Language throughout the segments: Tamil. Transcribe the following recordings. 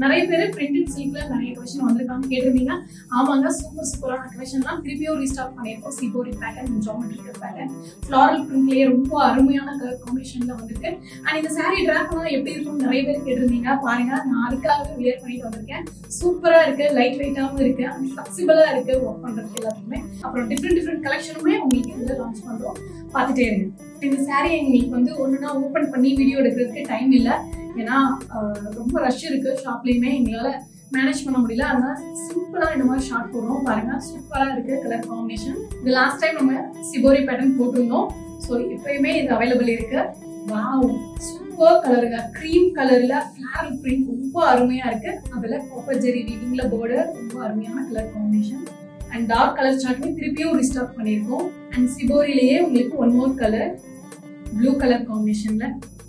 நிறைய பேர் பிரிண்டட் சில்க்ல நிறைய கலெக்ஷன் வந்திருக்காங்க கேட்டிருந்தீங்க ஆமாங்க சூப்பர் சூப்பரான கலெக்ஷன்லாம் திருப்பியும் ரீஸ்டாக் பண்ணியிருக்கோம் shibori pattern geometrical pattern floral பிரிண்ட்லயே ரொம்ப அருமையான கலர் காம்பினேஷன்ல வந்திருக்கு அண்ட் இந்த saree ட்ராப்லாம் எப்படி இருக்கும்னு நிறைய பேர் கேட்டிருந்தீங்க பாருங்க நான் அதுக்காகவே வியர் பண்ணிட்டு வந்திருக்கேன் சூப்பரா இருக்கு லைட் வெயிட்டாவும் இருக்கு அண்ட் ஃபிளெக்சிபிளா இருக்கு ஒர்க் பண்றதுக்கு எல்லாத்துக்குமே அப்புறம் டிஃப்ரெண்ட் டிஃப்ரெண்ட் கலெக்ஷனுமே உங்களுக்கு இதுல லான்ச் பண்றோம் பார்த்துட்டே இருங்க இந்த saree எங்களுக்கு வந்து ஒண்ணுனா ஓபன் பண்ணி வீடியோ எடுக்கிறதுக்கு டைம் இல்லை ஏன்னா ஆஹ், ரொம்ப ரஷ் இருக்கு ஷாப்லயுமே எங்களால மேனேஜ் பண்ண முடியல அதனால சிம்பிளா இந்த மாதிரி ஷார்ட் போடுறோம் பாருங்க சூப்பரா இருக்கு கலர் காம்பினேஷன் இது லாஸ்ட் டைம் நம்ம சிபோரி பேட்டர்ன் போட்டிருந்தோம் ஸோ இப்பயுமே இது அவைலபிள் இருக்கு வாவ் சூப்பர் கலருங்க க்ரீம் கலர்ல ஃபிளாரல் பிரிண்ட் ரொம்ப அருமையா இருக்கு அதுல காப்பர் ஜெரி வீவிங்ல border ரொம்ப அருமையான colour combination and dark colour சார்ட்மே திருப்பியும் ரீஸ்டாக் பண்ணியிருக்கோம் அண்ட் சிபோரிலேயே உங்களுக்கு one more colour blue colour காம்பினேஷன்ல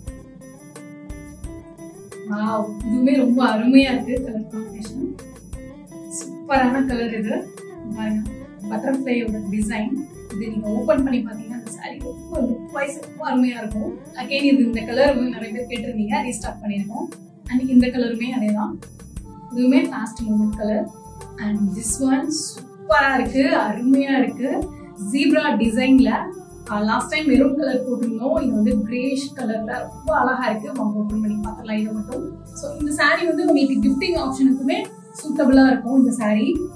வாவ் இதுவுமே ரொம்ப அருமையா இருக்கு கலர் காம்பினேஷன் சூப்பரான கலர் இது பாருங்க பட்டர்ஃப்ளையோட டிசைன் இது நீங்க ஓபன் பண்ணி பாத்தீங்கன்னா அந்த saree ரொம்ப லுக் வைஸ் ரொம்ப அருமையா இருக்கும் அகைன் இது இந்த கலர் வந்து நிறைய பேர் கேட்டிருந்தீங்க ரீஸ்டாக் பண்ணியிருக்கோம் அண்ட் இந்த கலருமே அதே தான் இதுவுமே fast moment colour and this one சூப்பரா இருக்கு அருமையா இருக்கு ஜீப்ரா டிசைன்ல லாஸ்ட் டைம் மெரூன் கலர் போட்டிருந்தோம் இது வந்து கிரேஷ் கலர்ல ரொம்ப அழகா இருக்கு வாங்க ஓப்பன் பண்ணி பார்த்துலாம் இதை மட்டும் ஸோ இந்த saree வந்து உங்களுக்கு கிஃப்டிங் ஆப்ஷனுக்குமே சூட்டபிளா இருக்கும் இந்த saree